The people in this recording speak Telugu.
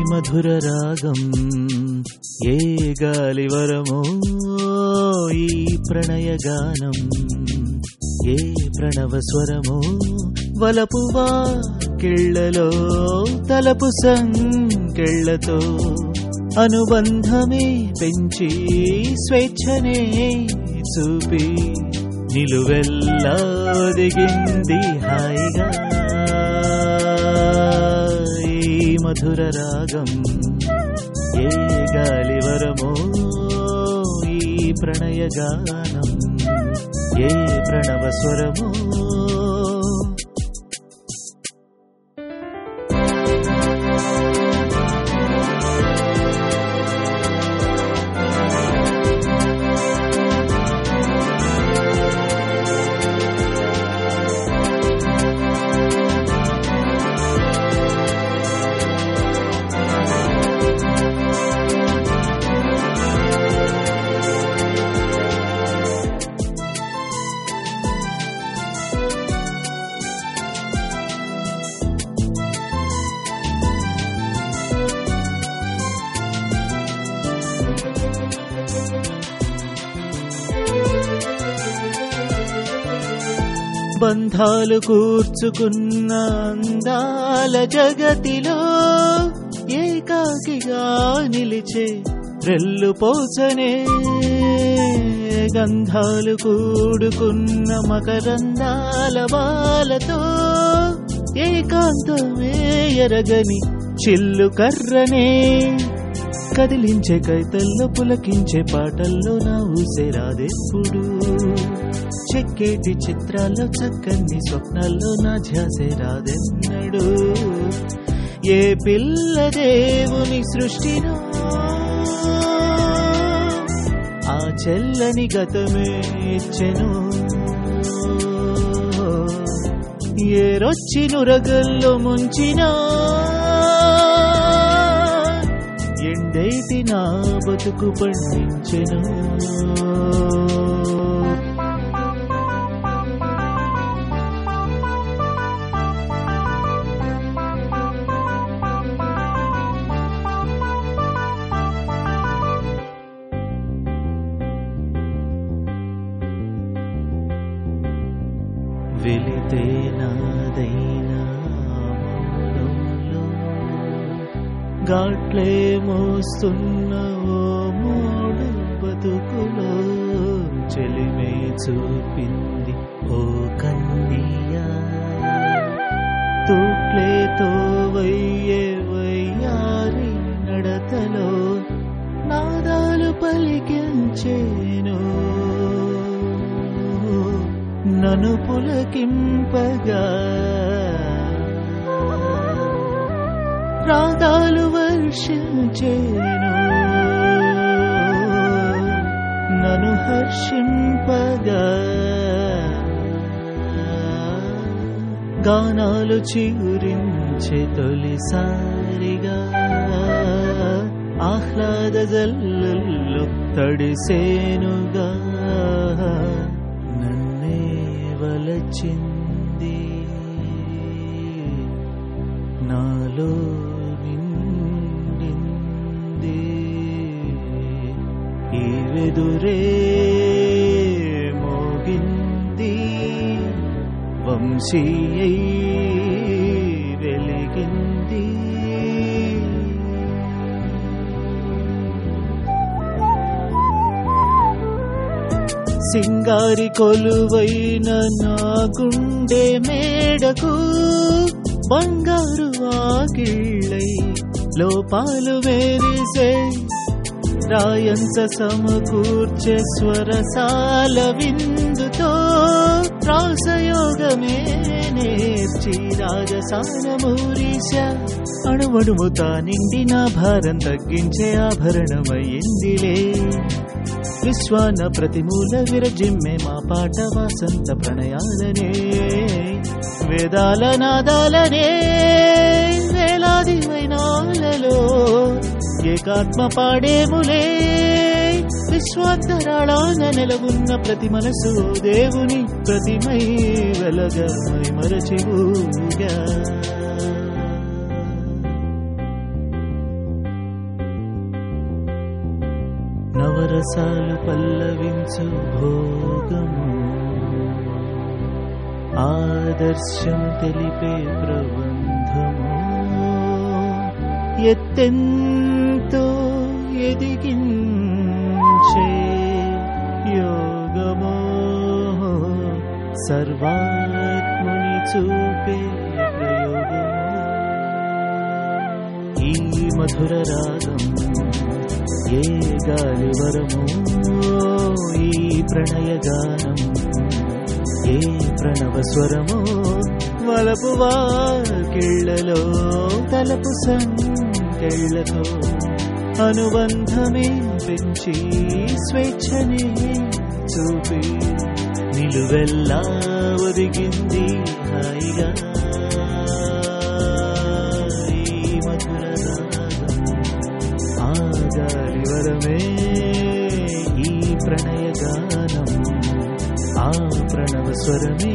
మధుర రాగం ఏ గాలివరమో ఈ ప్రణయ గానం ఏ ప్రణవ స్వరమో వలపువా కిళ్ళలో తలపు సంకెళ్ళతో అనుబంధమే పెంచి స్వేచ్ఛనే చూపి నిలువెల్లా దిగింది హాయిగా ఈ మధుర రాగం ఏ గాలివరమో ఈ ప్రణయ గానం ఏ ప్రణవ స్వరమో బంధాలు కూర్చుకున్న అందాల జగతిలో ఏకాకిగా నిలిచే రెల్లు పోచనే గంధాలు కూడుకున్న మకరందాల బాలతో ఏకాంతమే ఎరగని చిల్లు కర్రనే కదిలించే కైతల్లో పులకించే పాటల్లో నా ఊసేరాదెప్పుడు చెక్కేటి చిత్రాల్లో చక్కని స్వప్నాల్లో నా ధ్యాసే రాదెన్నడు ఏ పిల్ల దేవుని సృష్టినో ఆ చెల్లని గతమే ఇచ్చెను ఏ రొచ్చి నురగల్లో ముంచినా ఎండైతి నా బతుకు పండించెను వెలితే నాదైనా మౌనంలో గాట్లే మోస్తున్న ఓ మూడు బతుకులో చెలిమే చూపింది ఓ కన్నయ్యా తూట్లేతో వయ్యే వయ్యారి నడతలో నాదాలు పలికించేను నన్ను పులకింపగా రాగాలు వర్షించేను నన్ను హర్షింపగా గానాలు చిగురించే తొలిసారిగా ఆహ్లాద జల్లుల్లో తడిసేనుగా నన్నే వలచింది నాలో నిండింది ఈ వెదురే మోగింది వంశీయై వెలిగింది సింగారి కొలువైన నా గుండె మేడకు బంగారు వాకిళ్ళై లోపాలు వేరిసే రాయంత సమకూర్చే స్వరసాల విందుతో రాసయోగమే నేర్చి రాజసానమూరీశ అణువణువుతా నిండి నా భారం తగ్గించే ఆభరణమయ్యిందిలే విశ్వాన ప్రతిమూల విరజిమ్మే మా పాట వాసంత ప్రణయాలనే వేదాల నాదాలనే వేలాది వైనాలలో ఏకాత్మ పాడేములే విశ్వాంతరాళాన నెలవున్న ప్రతి మనసు ఓ దేవుని ప్రతిమై వెలగమై మరచివుగా సరసాలు పల్లవించు భోగము ఆదర్శం తెలిపే ప్రబంధము ఎత్తెంతో ఎదిగించే యోగమో సర్వాత్ముని చూపే ప్రయోగమో ఈ మధుర రాగం ఏ గాలి వరము ఈ ప్రణయ గానం ఏ ప్రణవ స్వరము వలపు వాకిళ్లలో తలపు సంకెళ్లతో అనుబంధమే పెంచి స్వేచ్ఛనే చూపి నిలువెల్లా ఒదిగింది హాయిగా ఈ మధుర రాగం ఆ గాలి వరమే ఈ ప్రణయ గానం ఆ ప్రణవ స్వరమే